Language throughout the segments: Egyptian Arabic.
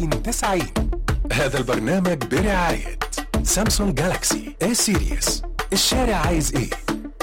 90 هذا البرنامج برعاية سامسونج جالاكسي اي سيريس الشارع عايز ايه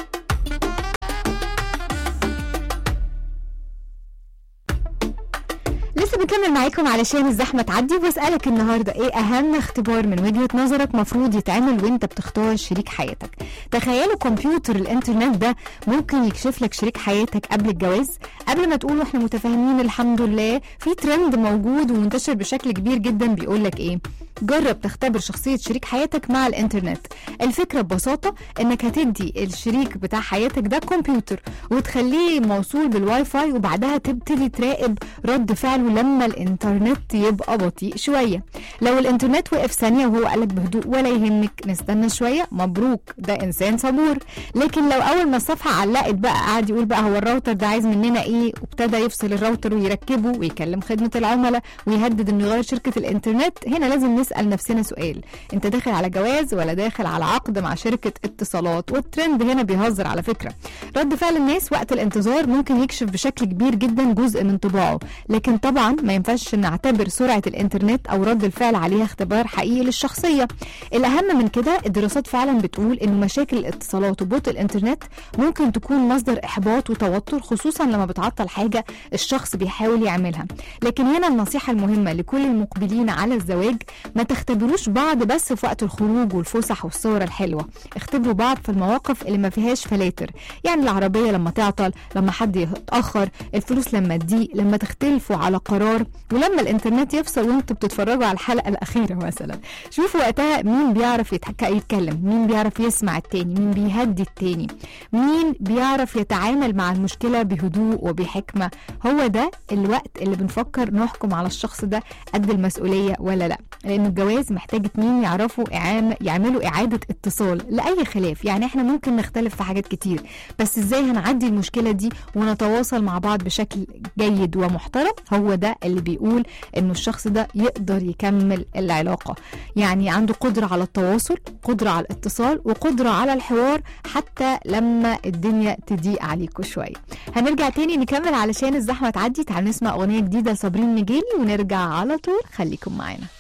لسه بكمل معاكم علشان الزحمه تعدي وبسالك النهارده ايه اهم اختبار من وجهه نظرك مفروض يتعمل وانت بتختار شريك حياتك تخيلوا كمبيوتر الانترنت ده ممكن يكشف لك شريك حياتك قبل الجواز قبل ما تقولوا احنا متفاهمين الحمد لله في ترند موجود ومنتشر بشكل كبير جدا بيقول لك ايه جرب تختبر شخصية شريك حياتك مع الانترنت الفكرة ببساطة انك هتدي الشريك بتاع حياتك ده كمبيوتر وتخليه موصول بالواي فاي وبعدها تبتدي تراقب رد فعله لما الانترنت يبقى بطيء شوية لو الانترنت وقف ثانية وهو قالك بهدوء ولا يهمك نستنى شوية مبروك ده انسان صبور لكن لو اول ما الصفحة علقت بقى قعد يقول بقى هو الراوتر ده عايز مننا ايه وابتدى يفصل الراوتر ويركبه ويكلم خدمة العملاء ويهدد انه يغير شركة الانترنت هنا لازم نسأل نفسنا سؤال انت داخل على جواز ولا داخل على عقد مع شركة اتصالات والترند هنا بيهزر على فكرة رد فعل الناس وقت الانتظار ممكن يكشف بشكل كبير جدا جزء من طباعه لكن طبعا ما ينفعش نعتبر سرعة الانترنت او رد الفعل عليها اختبار حقيقي للشخصية الاهم من كده الدراسات فعلا بتقول ان مشاكل الاتصالات وبطء الانترنت ممكن تكون مصدر احباط وتوتر خصوصا لما بتعطل حاجة الشخص بيحاول يعملها لكن هنا النصيحة المهمة لكل المقبلين على الزواج ما تختبروش بعض بس في وقت الخروج والفسح والصور الحلوة اختبروا بعض في المواقف اللي ما فيهاش فلاتر يعني العربية لما تعطل لما حد يتأخر الفلوس لما تضيق لما تختلفوا على قرار ولما الانترنت يفصل وانتوا بتتفرجوا على الحلقة الأخيرة مثلا شوفوا وقتها مين بيعرف يتحك... يتكلم مين بيعرف يسمع التاني مين بيهدي التاني مين بيعرف يتعامل مع المشكلة بهدوء وبحكمة هو ده الوقت اللي بنفكر نحكم على الشخص ده قد المسؤولية ولا لا لأن الجواز محتاج اتنين يعرفوا إعام... يعملوا إعادة اتصال لأي خلاف يعني احنا ممكن نختلف في حاجات كتير بس ازاي هنعدي المشكلة دي ونتواصل مع بعض بشكل جيد ومحترم هو ده اللي بيقول انه الشخص ده يقدر يكمل العلاقة يعني عنده قدرة على التواصل قدرة على الاتصال وقدرة على الحوار حتى لما الدنيا تضيق عليكم شوية هنرجع تاني نكمل علشان الزحمة تعدي تعالوا نسمع أغنية جديدة لصابرين نجيلي ونرجع على طول خليكم معانا